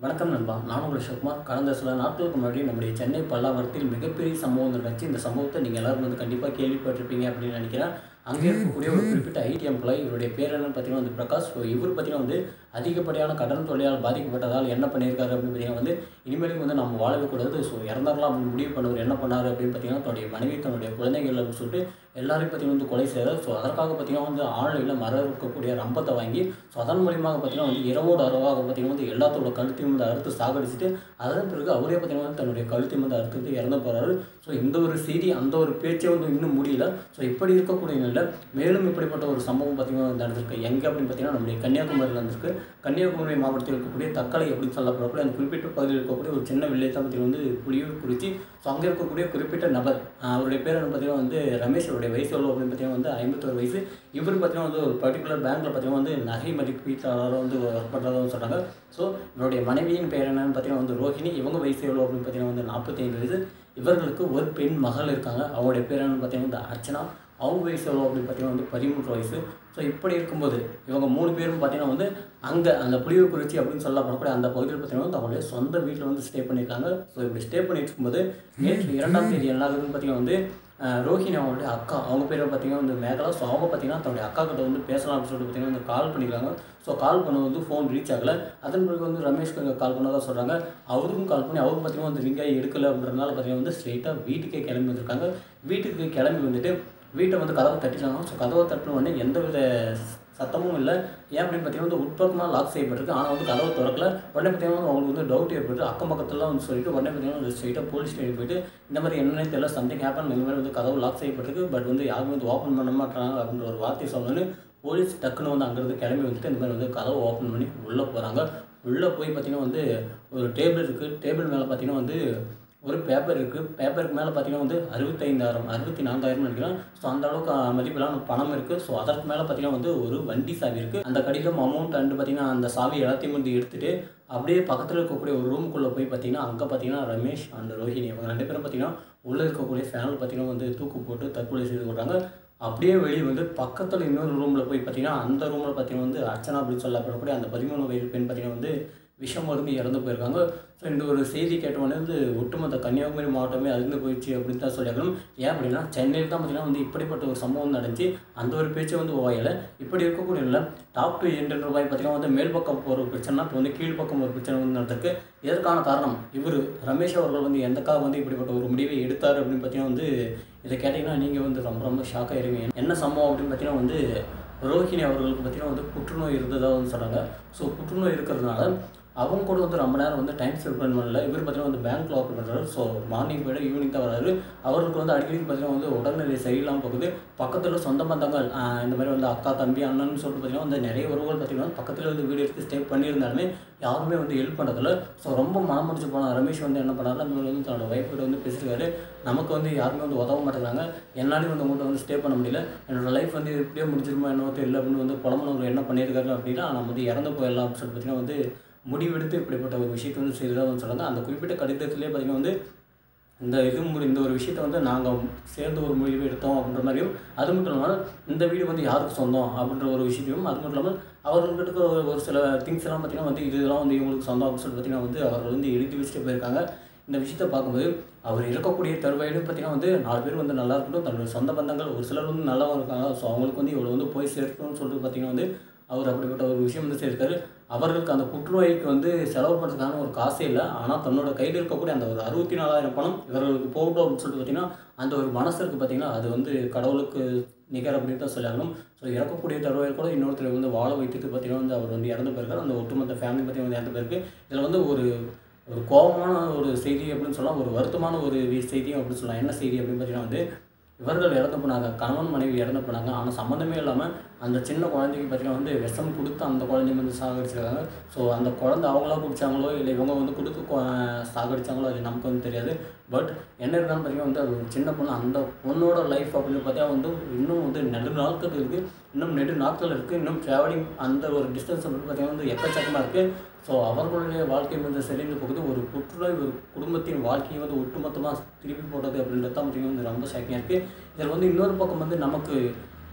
வணக்கம் நண்பா நான் உங்கள் சிவகுமார் கடந்த சில நாட்களுக்கு முன்னாடி நம்முடைய சென்னை பல்லாவரத்தில் மிகப்பெரிய சம்பவம் நடந்துச்சு இந்த சம்பவத்தை நீங்கள் எல்லாரும் வந்து கண்டிப்பாக கேள்விப்பட்டிருப்பீங்க அப்படின்னு நினைக்கிறேன் அங்கே இருக்கக்கூடிய ஒரு குறிப்பிட்ட ஐடி எம்ப்ளாய் இவருடைய பேர் என்னன்னு பார்த்தீங்கன்னா வந்து பிரகாஷ் ஸோ இவர் பார்த்தீங்கன்னா வந்து அதிகப்படியான கடன் தொல்லையால் பாதிக்கப்பட்டதால் என்ன பண்ணியிருக்காரு அப்படின்னு பார்த்தீங்கன்னா வந்து இனிமேலும் வந்து நம்ம வாழவே கூடாது ஸோ இறந்துடலாம் அப்படின்னு முடிவு பண்ணவர் என்ன பண்ணார் அப்படின்னு பார்த்தீங்கன்னா தன்னுடைய மனைவி தன்னுடைய குழந்தைகள் அப்படின்னு சொல்லிட்டு எல்லாரையும் பார்த்தீங்கன்னா வந்து கொலை செய்கிறார் ஸோ அதற்காக பார்த்தீங்கன்னா வந்து ஆன்லைனில் மர இருக்கக்கூடிய ரம்பத்தை வாங்கி ஸோ அதன் மூலியமாக பார்த்தீங்கன்னா வந்து இரவோடு அரவாக பார்த்தீங்கன்னா வந்து எல்லாத்தோட கழுத்தையும் வந்து அறுத்து சாகடிச்சிட்டு அதன் பிறகு அவரே பார்த்தீங்கன்னா வந்து தன்னுடைய கழுத்தையும் வந்து அறுத்து வந்து இறந்து போகிறாரு ஸோ இந்த ஒரு செய்தி அந்த ஒரு பேச்சே வந்து இன்னும் முடியல ஸோ இப்படி இருக்கக்கூடிய நிலையில் மேலும் இப்படிப்பட்ட ஒரு சம்பவம் பார்த்தீங்கன்னா வந்து நடந்திருக்கு எங்கே அப்படின்னு பார்த்தீங்கன்னா நம்முடைய கன்னியாகுமரியில் இருந்திருக்கு கன்னியாகுமரி மாவட்டத்தில் இருக்கக்கூடிய தக்கலை அப்படின்னு சொல்லப்படக்கூடிய அந்த குறிப்பிட்ட பகுதியில் இருக்கக்கூடிய ஒரு சின்ன வில்லேஜ் தான் பார்த்தீங்கன்னா வந்து புலியூர் குறிச்சி ஸோ அங்கே இருக்கக்கூடிய குறிப்பிட்ட நபர் ஆஹ் அவருடைய பேர் என்ன பார்த்தீங்கன்னா வந்து ரமேஷ் அவருடைய வயசு எவ்வளோ அப்படின்னு பார்த்தீங்கன்னா வந்து ஐம்பத்தொரு வயசு இவர் பார்த்தீங்கன்னா வந்து ஒரு பர்டிகுலர் பேங்க்கில் பார்த்தீங்கன்னா வந்து நகை மதிப்பீட்டாளராக வந்து ஒர்க் பண்ணுறதாகவும் சொல்கிறாங்க ஸோ இவருடைய மனைவியின் பேர் என்னன்னு பார்த்தீங்கன்னா வந்து ரோஹிணி இவங்க வயசு எவ்வளோ அப்படின்னு பார்த்தீங்கன்னா வந்து நாற்பத்தைந்து வயசு இவர்களுக்கு ஒரு பெண் மகள் இருக்காங்க அவங்களுடைய பேர் என்னன்னு பார்த்தீங்கன்னா வந்து அர்ச்சனா அவங்க வயசு எவ்வளோ அப்படின்னு பார்த்தீங்கன்னா வந்து பதிமூன்று வயசு ஸோ இப்படி இருக்கும்போது இவங்க மூணு பேரும் பார்த்தீங்கன்னா வந்து அங்கே அந்த புளியூர் குறிச்சி அப்படின்னு சொல்லப்படக்கூடிய அந்த பகுதியில் பார்த்தீங்கன்னா வந்து அவங்களுடைய சொந்த வீட்டில் வந்து ஸ்டே பண்ணியிருக்காங்க ஸோ இப்படி ஸ்டே பண்ணிட்டு இருக்கும்போது நேற்று இரண்டாம் தேதி என்ன ஆகுதுன்னு பார்த்தீங்கன்னா வந்து அஹ், ரோஹிணி அவங்களுடைய அக்கா அவங்க பேர் பார்த்தீங்கன்னா வந்து மேகலா ஸோ அவங்க பார்த்தீங்கன்னா தன்னுடைய அக்கா கிட்ட வந்து பேசலாம் அப்படின்னு சொல்லிட்டு பார்த்தீங்கன்னா வந்து கால் பண்ணியிருக்காங்க ஸோ கால் பண்ண வந்து ஃபோன் ரீச் ஆகலை அதன் பிறகு வந்து ரமேஷ்க்கு கால் பண்ணதாக சொல்கிறாங்க அவருக்கும் கால் பண்ணி அவரும் பார்த்தீங்கன்னா வந்து ரிங் ஆகி எடுக்கல அப்படின்றதுனால பார்த்தீங்கன்னா வந்து ஸ்ட்ரெயிட்டாக வீட்டுக்கே கிளம்பி வந்திருக்காங்க வீட்டுக்கு கிளம்பி வந்துட்டு வீட்டை வந்து கதவை தட்டிட்டாங்க ஸோ கதவை தட்டின உடனே எந்த வித சத்தமும் இல்லை ஏன் அப்படின்னு பார்த்தீங்கன்னா வந்து உட்பக்கமாக லாக் செய்யப்பட்டிருக்கு ஆனால் வந்து கதவை திறக்கல உடனே பார்த்தீங்கன்னா வந்து அவங்களுக்கு வந்து டவுட் ஏற்பட்டு அக்கம் பக்கத்துலாம் வந்து சொல்லிட்டு உடனே பார்த்தீங்கன்னா வந்து ஸ்ட்ரெயிட்டாக போலீஸ் ஸ்டேஷன் போயிட்டு இந்த மாதிரி என்னன்னு தெரியல சம்திங் ஹேப்பன் இந்த மாதிரி வந்து கதவு லாக் செய்யப்பட்டிருக்கு பட் வந்து யாருமே வந்து ஓப்பன் பண்ண மாட்டாங்க அப்படின்ற ஒரு வார்த்தை சொன்னோன்னு போலீஸ் டக்குன்னு வந்து அங்கேருந்து கிளம்பி வந்துட்டு இந்த மாதிரி வந்து கதவை ஓப்பன் பண்ணி உள்ளே போகிறாங்க உள்ளே போய் பார்த்தீங்கன்னா வந்து ஒரு டேபிள் இருக்குது டேபிள் மேலே பார்த்தீங்கன்னா வந்து ஒரு பேப்பர் இருக்குது பேப்பருக்கு மேலே பார்த்தீங்கன்னா வந்து அறுபத்தைந்தாயிரம் அறுபத்தி நான்காயிரம் நினைக்கிறேன் ஸோ அந்த அளவுக்கு அஹ், மதிப்பிலான பணம் இருக்குது ஸோ அதற்கு மேலே பார்த்தீங்கன்னா வந்து ஒரு வண்டி சாவி இருக்குது அந்த கடிதம் அமௌண்ட் அண்டு பார்த்தீங்கன்னா அந்த சாவி எல்லாத்தையும் வந்து எடுத்துகிட்டு அப்படியே பக்கத்தில் இருக்கக்கூடிய ஒரு ரூமுக்குள்ளே போய் பார்த்தீங்கன்னா அங்கே பார்த்தீங்கன்னா ரமேஷ் அண்ட் ரோஹிணி அவங்க ரெண்டு பேரும் பார்த்தீங்கன்னா உள்ளே இருக்கக்கூடிய ஃபேனில் பார்த்தீங்கன்னா வந்து தூக்கு போட்டு தற்கொலை செய்து கொள்றாங்க அப்படியே வெளியே வந்து பக்கத்தில் இன்னொரு ரூமில் போய் பார்த்தீங்கன்னா அந்த ரூமில் பார்த்தீங்கன்னா வந்து அர்ச்சனா அப்படின்னு சொல்லப்படக்கூடிய அந்த பதிமூணு வயது பெண் பார்த்தீங்கன்னா வந்து விஷம் மருந்து இறந்து போயிருக்காங்க ஸோ இந்த ஒரு செய்தி கேட்ட உடனே வந்து ஒட்டுமொத்த கன்னியாகுமரி மாவட்டமே அழிந்து போயிடுச்சு அப்படின்னு தான் சொல்லியாகணும் ஏன் அப்படின்னா சென்னையில் தான் பார்த்தீங்கன்னா வந்து இப்படிப்பட்ட ஒரு சம்பவம் நடந்துச்சு அந்த ஒரு பேச்சு வந்து ஓயலை இப்படி இருக்கக்கூடிய இல்லை டாப் டு என்ற ரூபாய் பார்த்தீங்கன்னா வந்து மேல் பக்கம் ஒரு பிரச்சனை இப்போ வந்து கீழ்ப்பக்கம் ஒரு பிரச்சனை வந்து நடந்திருக்கு இதற்கான காரணம் இவர் ரமேஷ் அவர்கள் வந்து எந்தக்காக வந்து இப்படிப்பட்ட ஒரு முடிவை எடுத்தார் அப்படின்னு பார்த்தீங்கன்னா வந்து இதை கேட்டிங்கன்னா நீங்கள் வந்து ரொம்ப ரொம்ப ஷாக் ஆயிருவீங்க என்ன சம்பவம் அப்படின்னு பார்த்தீங்கன்னா வந்து ரோஹிணி அவர்களுக்கு பார்த்தீங்கன்னா வந்து புற்றுநோய் இருந்ததாக வந்து சொல்கிறாங்க ஸோ புற்றுநோய் இருக்கிறதுனால அவங்க கூட வந்து ரொம்ப நேரம் வந்து டைம் ஸ்பெண்ட் பண்ணல இவர் பார்த்தீங்கன்னா வந்து பேங்க்கில் ஒர்க் பண்ணுறாரு ஸோ மார்னிங் போய்ட்டு ஈவினிங் தான் வராரு அவருக்கு வந்து அடிக்கடி பார்த்தீங்கன்னா வந்து உடல்நிலை சரியில்லாமல் போகுது பக்கத்தில் சொந்த பந்தங்கள் ஆஹ் இந்த மாதிரி வந்து அக்கா தம்பி அண்ணன் சொல்லிட்டு பார்த்தீங்கன்னா வந்து நிறைய உறவுகள் பார்த்தீங்கன்னா பக்கத்தில் வந்து வீடு எடுத்து ஸ்டே பண்ணியிருந்தாலுமே யாருமே வந்து ஹெல்ப் பண்ணுறதில்ல ஸோ ரொம்ப மனம் முடிச்சு போன ரமேஷ் வந்து என்ன பண்ணாரு அந்த மாதிரி வந்து தன்னோட ஒய்ஃப் கிட்ட வந்து பேசியிருக்காரு நமக்கு வந்து யாருமே வந்து உதவ மாட்டேங்கிறாங்க என்னாலையும் வந்து உங்கள்கிட்ட வந்து ஸ்டே பண்ண முடியல என்னோட லைஃப் வந்து இப்படியே முடிஞ்சிருமா என்னவோ தெரியல அப்படின்னு வந்து புலம்புனவர் என்ன பண்ணியிருக்காரு அப்படின்னா நம்ம வந்து இறந்து போயிடலாம் அப்படின்னு சொல்லிட்டு பார்த்தீங்கன்னா வந்து முடிவெடுத்து இப்படிப்பட்ட ஒரு விஷயத்தை வந்து செய்ததாக வந்து சொல்கிறாங்க அந்த குறிப்பிட்ட கடிதத்திலே பார்த்தீங்கன்னா வந்து இந்த இது மு- இந்த ஒரு விஷயத்தை வந்து நாங்கள் சேர்ந்து ஒரு முடிவு எடுத்தோம் அப்படின்ற மாதிரியும் அது மட்டும் இல்லாமல் இந்த வீடு வந்து யாருக்கு சொந்தம் அப்படின்ற ஒரு விஷயத்தையும் அது மட்டும் இல்லாமல் அவர்கிட்ட ஒரு ஒரு சில திங்ஸ் எல்லாம் பார்த்தீங்கன்னா வந்து இதெல்லாம் வந்து இவங்களுக்கு சொந்தம் அப்படின்னு சொல்லிட்டு பார்த்தீங்கன்னா வந்து அவர் வந்து எழுதி வச்சுட்டு போயிருக்காங்க இந்த விஷயத்தை பார்க்கும்போது அவர் இருக்கக்கூடிய தருவாயிலும் பார்த்தீங்கன்னா வந்து நாலு பேர் வந்து நல்லா இருக்கட்டும் தன்னுடைய சொந்த பந்தங்கள் ஒரு சிலர் வந்து நல்லாவும் இருக்காங்க ஸோ அவங்களுக்கு வந்து இவ்வளோ வந்து போய் சேர்க்கணும்னு சொல்லிட்டு பார்த்தீங்கன்னா வந்து அவர் அப்படிப்பட்ட ஒரு விஷயம் வந்து செய்திருக்காரு அவர்களுக்கு அந்த புற்றுநோய்க்கு வந்து செலவு பண்ணுறதுக்கான ஒரு காசே இல்லை ஆனால் தன்னோட கையில் இருக்கக்கூடிய அந்த ஒரு அறுபத்தி நாலாயிரம் பணம் இவர்களுக்கு போகட்டும் அப்படின்னு சொல்லிட்டு பார்த்தீங்கன்னா அந்த ஒரு மனசு இருக்குது பார்த்தீங்கன்னா அது வந்து கடவுளுக்கு நிகர் அப்படின்னு தான் சொல்லணும் ஸோ இறக்கக்கூடிய தருவாயில் கூட இன்னொருத்தர் வந்து வாழ வைத்துட்டு பார்த்தீங்கன்னா வந்து அவர் வந்து இறந்து போயிருக்காரு அந்த ஒட்டுமொத்த ஃபேமிலி பற்றி வந்து இறந்து போயிருக்கு இதில் வந்து ஒரு ஒரு கோபமான ஒரு செய்தி அப்படின்னு சொல்லலாம் ஒரு வருத்தமான ஒரு வி- செய்தியும் அப்படின்னு சொல்லலாம் என்ன செய்தி அப்படின்னு பார்த்தீங்கன்னா வந்து இவர்கள் இறந்து போனாங்க கணவன் மனைவி இறந்து போனாங்க ஆனால் சம்மந்தமே இல்லாமல் அந்த சின்ன குழந்தைக்கு பார்த்தீங்கன்னா வந்து விஷம் கொடுத்து அந்த குழந்தைய வந்து சாகடிச்சிருக்காங்க ஸோ அந்த குழந்தை அவங்களா குடிச்சாங்களோ இல்லை இவங்க வந்து கொடுத்து கொ- சாகடிச்சாங்களோ அது நமக்கு வந்து தெரியாது பட் என்ன இருந்தாலும் பார்த்தீங்கன்னா வந்து அது ஒரு சின்ன பொண்ணு அந்த பொண்ணோட லைஃப் அப்படின்னு பார்த்தா வந்து இன்னும் வந்து நெடு நாட்கள் இருக்குது இன்னும் நெடு நாட்கள் இருக்குது இன்னும் ட்ராவலிங் அந்த ஒரு டிஸ்டன்ஸ் வந்து பார்த்தீங்கன்னா வந்து எக்கச்சக்கமாக இருக்குது ஸோ அவர்களுடைய வாழ்க்கை வந்து சரிந்து போகுது ஒரு புற்றுநோய் ஒரு குடும்பத்தின் வாழ்க்கையை வந்து ஒட்டுமொத்தமாக திருப்பி போட்டது அப்படின்றது தான் பார்த்தீங்கன்னா வந்து ரொம்ப ஷாக்கிங்காக இருக்குது இதில் வந்து இன்னொரு பக்கம் வந்து நமக்கு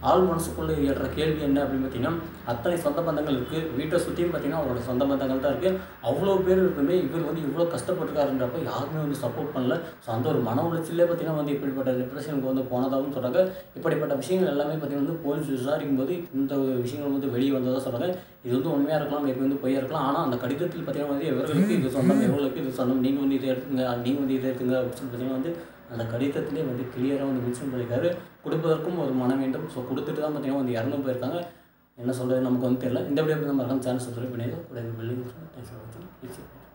ஆள் மனசுக்குள்ளே ஏற்ற கேள்வி என்ன அப்படின்னு பார்த்தீங்கன்னா அத்தனை சொந்த பந்தங்கள் இருக்குது வீட்டை சுற்றியும் பார்த்தீங்கன்னா அவரோட சொந்த பந்தங்கள் தான் இருக்குது அவ்வளோ பேர் இருந்துமே இவர் வந்து இவ்வளோ கஷ்டப்பட்டுருக்காருன்றப்ப யாருமே வந்து சப்போர்ட் பண்ணல ஸோ அந்த ஒரு மன உளைச்சலே பார்த்தீங்கன்னா வந்து இப்படிப்பட்ட டிப்ரெஷனுக்கு வந்து போனதாகவும் சொல்கிறாங்க இப்படிப்பட்ட விஷயங்கள் எல்லாமே பார்த்தீங்கன்னா வந்து போலீஸ் விசாரிக்கும் போது இந்த விஷயங்கள் வந்து வெளியே வந்ததாக சொல்கிறாங்க இது வந்து உண்மையாக இருக்கலாம் மேபி வந்து பொய்யா இருக்கலாம் ஆனால் அந்த கடிதத்தில் பார்த்தீங்கன்னா வந்து எவர்களுக்கு இது சொந்தம் எவர்களுக்கு இது சொந்தம் நீங்கள் வந்து இதை எடுத்துங்க நீங்கள் வந்து இதை எடுத்துங்க அப்படின்னு சொல்லி பார்த்தீங்கன்னா வந்து அந்த கடிதத்திலே வந்து கிளியராக வந்து மென்ஷன் பண்ணியிருக்காரு கொடுப்பதற்கும் ஒரு மனம் வேண்டும் ஸோ கொடுத்துட்டு தான் பார்த்தீங்கன்னா வந்து இறந்து போயிருக்காங்க என்ன சொல்கிறது நமக்கு வந்து தெரியல இந்த வீடியோ நம்ம சேனல் சப்ஸ்கிரைப் பண்ணிடுங்க கூட பில்லிங் தேங்க்ஸ் ஃபார் வாட்சிங்